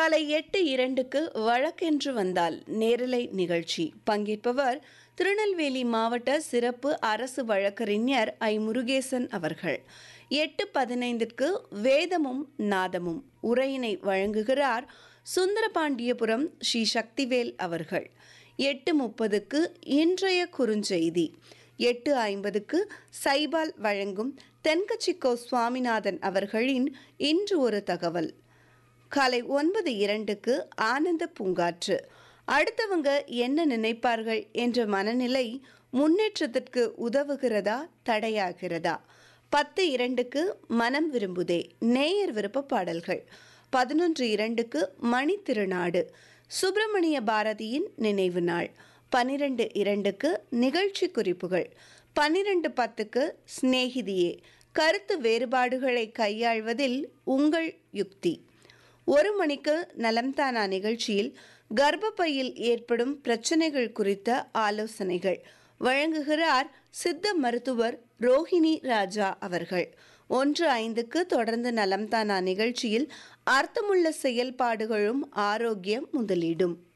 காலை எட்டு இரண்டுக்கு வழக்கென்று வந்தால் நேரலை நிகழ்ச்சி பங்கேற்பவர் திருநெல்வேலி மாவட்ட சிறப்பு அரசு வழக்கறிஞர் ஐ முருகேசன் அவர்கள் எட்டு பதினைந்திற்கு வேதமும் நாதமும் உரையினை வழங்குகிறார் சுந்தரபாண்டியபுரம் ஸ்ரீ சக்திவேல் அவர்கள் எட்டு முப்பதுக்கு இன்றைய குறுஞ்செய்தி எட்டு ஐம்பதுக்கு சைபால் வழங்கும் தென்கட்சிக்கோ சுவாமிநாதன் அவர்களின் இன்று ஒரு தகவல் காலை ஒன்பது இரண்டுக்கு ஆனந்த பூங்காற்று அடுத்தவங்க என்ன நினைப்பார்கள் என்ற மனநிலை முன்னேற்றத்திற்கு உதவுகிறதா தடையாகிறதா பத்து இரண்டுக்கு மனம் விரும்புதே நேயர் விருப்ப பாடல்கள் பதினொன்று இரண்டுக்கு மணி திருநாடு சுப்பிரமணிய பாரதியின் நினைவு நாள் பனிரெண்டு இரண்டுக்கு நிகழ்ச்சி குறிப்புகள் பன்னிரண்டு பத்துக்கு சிநேகிதியே கருத்து வேறுபாடுகளை கையாள்வதில் உங்கள் யுக்தி ஒரு மணிக்கு நலம்தானா நிகழ்ச்சியில் கர்ப்பப்பையில் ஏற்படும் பிரச்சனைகள் குறித்த ஆலோசனைகள் வழங்குகிறார் சித்த மருத்துவர் ரோஹிணி ராஜா அவர்கள் ஒன்று ஐந்துக்கு தொடர்ந்து நலம்தானா நிகழ்ச்சியில் அர்த்தமுள்ள செயல்பாடுகளும் ஆரோக்கியம் முதலீடும்